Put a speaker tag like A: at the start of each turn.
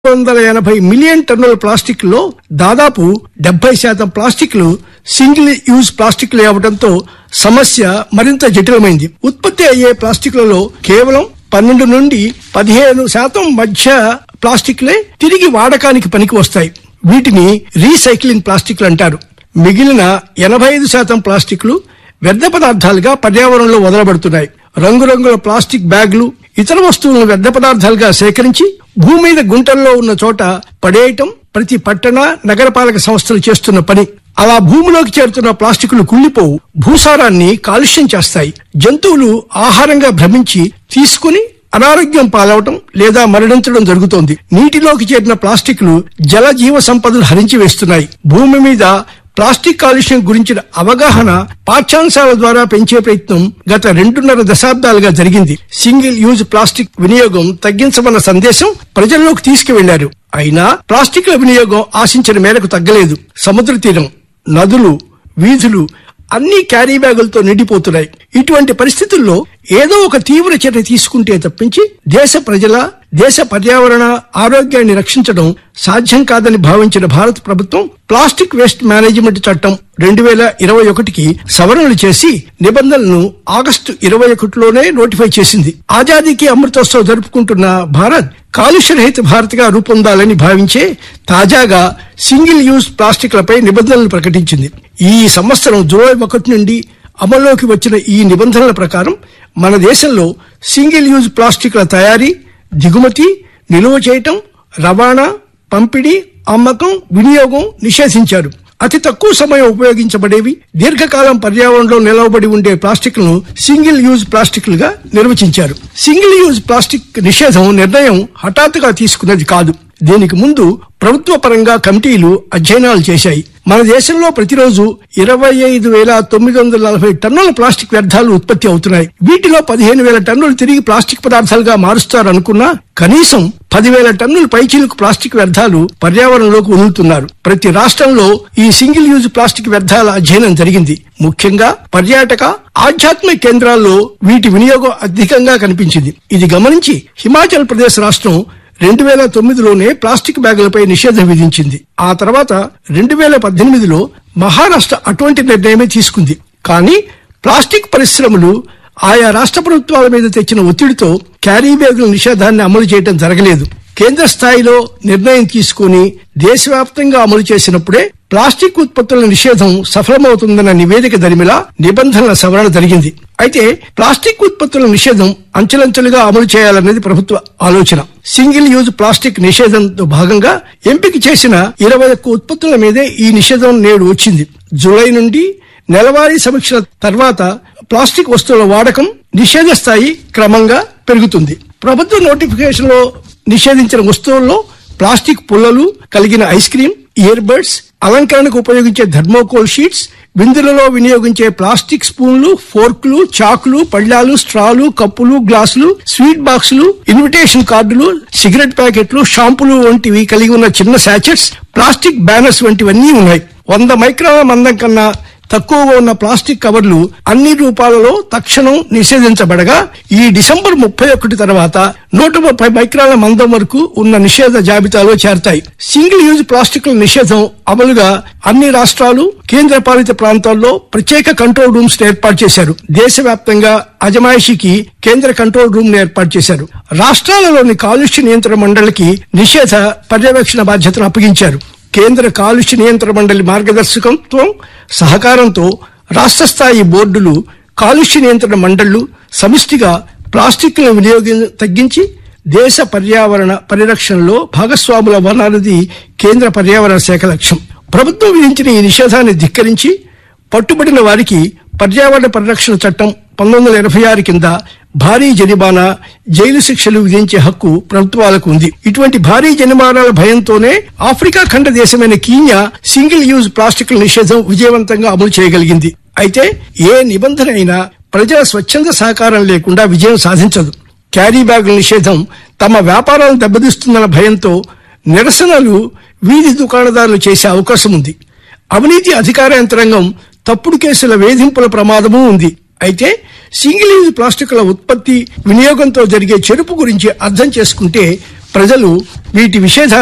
A: వందల ఎనభై మిలియన్ టన్నుల ప్లాస్టిక్ లో దాదాపు డెబ్బై శాతం ప్లాస్టిక్లు సింగిల్ యూజ్ ప్లాస్టిక్లు అవడంతో సమస్య మరింత జటిలమైంది ఉత్పత్తి అయ్యే ప్లాస్టిక్లలో కేవలం పన్నెండు నుండి పదిహేను శాతం మధ్య ప్లాస్టిక్లే తిరిగి వాడకానికి పనికి వస్తాయి వీటిని రీసైక్లింగ్ ప్లాస్టిక్లు అంటారు మిగిలిన ఎనభై ఐదు శాతం ప్లాస్టిక్లు వ్యర్థ పదార్థాలుగా పర్యావరణంలో వదలబడుతున్నాయి రంగురంగుల ప్లాస్టిక్ బ్యాగులు ఇతర వస్తువులను వ్యర్థ పదార్థాలుగా సేకరించి భూమి మీద గుంటల్లో ఉన్న చోట పడేయటం ప్రతి పట్టణ నగరపాలక సంస్థలు చేస్తున్న పని అలా భూమిలోకి చేరుతున్న ప్లాస్టిక్లు కుళ్ళిపోవు భూసారాన్ని కాలుష్యం చేస్తాయి జంతువులు ఆహారంగా భ్రమించి తీసుకుని అనారోగ్యం పాలవటం లేదా మరణించడం జరుగుతోంది నీటిలోకి చేరిన ప్లాస్టిక్లు జల జీవ సంపదలు హరించి వేస్తున్నాయి భూమి మీద ప్లాస్టిక్ కాలుష్యం గురించిన అవగాహన పాఠ్యాంశాల ద్వారా పెంచే ప్రయత్నం గత రెండున్నర దశాబ్దాలుగా జరిగింది సింగిల్ యూజ్ ప్లాస్టిక్ వినియోగం తగ్గించమన్న సందేశం ప్రజల్లోకి తీసుకువెళ్లారు అయినా ప్లాస్టిక్ల వినియోగం ఆశించిన మేరకు తగ్గలేదు సముద్ర తీరం నదులు వీధులు అన్ని క్యారీ బ్యాగులతో నిండిపోతున్నాయి ఇటువంటి పరిస్థితుల్లో ఏదో ఒక తీవ్ర చర్య తీసుకుంటే తప్పించి దేశ ప్రజల దేశ పర్యావరణ ఆరోగ్యాన్ని రక్షించడం సాధ్యం కాదని భావించిన భారత ప్రభుత్వం ప్లాస్టిక్ వేస్ట్ మేనేజ్మెంట్ చట్టం రెండు వేల ఇరవై ఒకటికి సవరణలు చేసి నిబంధనలను ఆగస్టు ఇరవై ఒకటిలోనే నోటిఫై చేసింది ఆజాదీకి అమృతోత్సవ్ జరుపుకుంటున్న భారత్ కాలుష్య రహిత భారత్ గా రూపొందాలని భావించే తాజాగా సింగిల్ యూజ్ ప్లాస్టిక్లపై నిబంధనలు ప్రకటించింది ఈ సంవత్సరం జూలై ఒకటి నుండి అమల్లోకి వచ్చిన ఈ నిబంధనల ప్రకారం మన దేశంలో సింగిల్ యూజ్ ప్లాస్టిక్ల తయారీ దిగుమతి నిల్వ చేయటం రవాణా పంపిణీ అమ్మకం వినియోగం నిషేధించారు అతి తక్కువ సమయం ఉపయోగించబడేవి దీర్ఘకాలం పర్యావరణంలో నిలవబడి ఉండే ప్లాస్టిక్లను సింగిల్ యూజ్ ప్లాస్టిక్లుగా నిర్వచించారు సింగిల్ యూజ్ ప్లాస్టిక్ నిషేధం నిర్ణయం హఠాత్తుగా తీసుకున్నది కాదు దీనికి ముందు ప్రభుత్వ పరంగా కమిటీలు అధ్యయనాలు చేశాయి మన దేశంలో ప్రతిరోజు ఇరవై ఐదు వేల తొమ్మిది వందల నలభై టన్నుల ప్లాస్టిక్ వ్యర్థాలు ఉత్పత్తి అవుతున్నాయి వీటిలో పదిహేను వేల టన్నులు తిరిగి ప్లాస్టిక్ పదార్థాలుగా మారుస్తారనుకున్నా కనీసం పదివేల టన్నుల పైచీలకు ప్లాస్టిక్ వ్యర్థాలు పర్యావరణంలోకి వదులుతున్నారు ప్రతి రాష్ట్రంలో ఈ సింగిల్ యూజ్ ప్లాస్టిక్ వ్యర్థాల అధ్యయనం జరిగింది ముఖ్యంగా పర్యాటక ఆధ్యాత్మిక కేంద్రాల్లో వీటి వినియోగం అధికంగా కనిపించింది ఇది గమనించి హిమాచల్ ప్రదేశ్ రాష్ట్రం రెండు వేల తొమ్మిదిలోనే ప్లాస్టిక్ బ్యాగులపై నిషేధం విధించింది ఆ తర్వాత రెండు వేల పద్దెనిమిదిలో మహారాష్ట్ర అటువంటి నిర్ణయమే తీసుకుంది కానీ ప్లాస్టిక్ పరిశ్రమలు ఆయా రాష్ట్ర ప్రభుత్వాల మీద తెచ్చిన ఒత్తిడితో క్యారీ బ్యాగుల నిషేధాన్ని అమలు చేయడం జరగలేదు కేంద్ర స్థాయిలో నిర్ణయం తీసుకుని దేశవ్యాప్తంగా అమలు చేసినప్పుడే ప్లాస్టిక్ ఉత్పత్తుల నిషేధం సఫలమవుతుందన్న నివేదిక దరిమిలా నిబంధనల సవరణ జరిగింది అయితే ప్లాస్టిక్ ఉత్పత్తుల నిషేధం అంచెలంచెలుగా అమలు చేయాలనేది ప్రభుత్వ ఆలోచన సింగిల్ యూజ్ ప్లాస్టిక్ నిషేధంతో భాగంగా ఎంపిక చేసిన ఇరవై ఒక్క ఉత్పత్తుల మీదే ఈ నిషేధం నేడు వచ్చింది జూలై నుండి నెలవారీ సమీక్షల తర్వాత ప్లాస్టిక్ వస్తువుల వాడకం నిషేధ స్థాయి క్రమంగా పెరుగుతుంది ప్రభుత్వ నోటిఫికేషన్ లో నిషేధించిన వస్తువుల్లో ప్లాస్టిక్ పుల్లలు కలిగిన ఐస్ క్రీమ్ ఇయర్ బడ్స్ అలంకరణకు ఉపయోగించే థర్మోకోల్ షీట్స్ విందులలో వినియోగించే ప్లాస్టిక్ స్పూన్లు ఫోర్క్లు చాకులు పళ్ళాలు స్ట్రాలు కప్పులు గ్లాసులు స్వీట్ బాక్సులు ఇన్విటేషన్ కార్డులు సిగరెట్ ప్యాకెట్లు షాంపులు వంటివి కలిగి ఉన్న చిన్న శాచెట్స్ ప్లాస్టిక్ బ్యానర్స్ వంటివన్నీ ఉన్నాయి వంద మైక్రాల మందం కన్నా తక్కువగా ఉన్న ప్లాస్టిక్ కవర్లు అన్ని రూపాలలో తక్షణం నిషేధించబడగా ఈ డిసెంబర్ ముప్పై ఒకటి తర్వాత నూట ముప్పై మైక్రాల మందం వరకు ఉన్న నిషేధ జాబితాలో చేరతాయి సింగిల్ యూజ్ ప్లాస్టిక్ల నిషేధం అమలుగా అన్ని రాష్ట్రాలు కేంద్ర పాలిత ప్రాంతాల్లో ప్రత్యేక కంట్రోల్ రూమ్స్ ఏర్పాటు చేశారు దేశవ్యాప్తంగా అజమాయిషీకి కేంద్ర కంట్రోల్ రూమ్ ఏర్పాటు చేశారు రాష్ట్రాలలోని కాలుష్య నియంత్రణ మండలికి నిషేధ పర్యవేక్షణ బాధ్యతను అప్పగించారు కేంద్ర కాలుష్య నియంత్రణ మండలి మార్గదర్శకత్వం సహకారంతో రాష్ట్ర స్థాయి బోర్డులు కాలుష్య నియంత్రణ మండళ్లు సమిష్టిగా ప్లాస్టిక్ వినియోగం తగ్గించి దేశ పర్యావరణ పరిరక్షణలో భాగస్వాముల వనాలది కేంద్ర పర్యావరణ శాఖ లక్ష్యం ప్రభుత్వం విధించిన ఈ నిషేధాన్ని ధిక్కరించి పట్టుబడిన వారికి పర్యావరణ పరిరక్షణ చట్టం పంతొమ్మిది వందల ఎనభై ఆరు కింద భారీ జరిమానా జైలు శిక్షలు విధించే హక్కు ప్రభుత్వాలకు ఉంది ఇటువంటి భారీ జరిమానాల భయంతోనే ఆఫ్రికా ఖండ దేశమైన కీన్యా సింగిల్ యూజ్ ప్లాస్టిక్ల నిషేధం విజయవంతంగా అమలు చేయగలిగింది అయితే ఏ నిబంధన అయినా ప్రజల స్వచ్ఛంద సహకారం లేకుండా విజయం సాధించదు క్యారీ బ్యాగుల నిషేధం తమ వ్యాపారాలను దెబ్బతీస్తుందన్న భయంతో నిరసనలు వీధి దుకాణదారులు చేసే అవకాశం ఉంది అవినీతి అధికార యంత్రాంగం తప్పుడు కేసుల వేధింపుల ప్రమాదమూ ఉంది అయితే సింగిల్ యూజ్ ప్లాస్టిక్ల ఉత్పత్తి వినియోగంతో జరిగే చెరుపు గురించి అర్థం చేసుకుంటే ప్రజలు వీటి విషేధ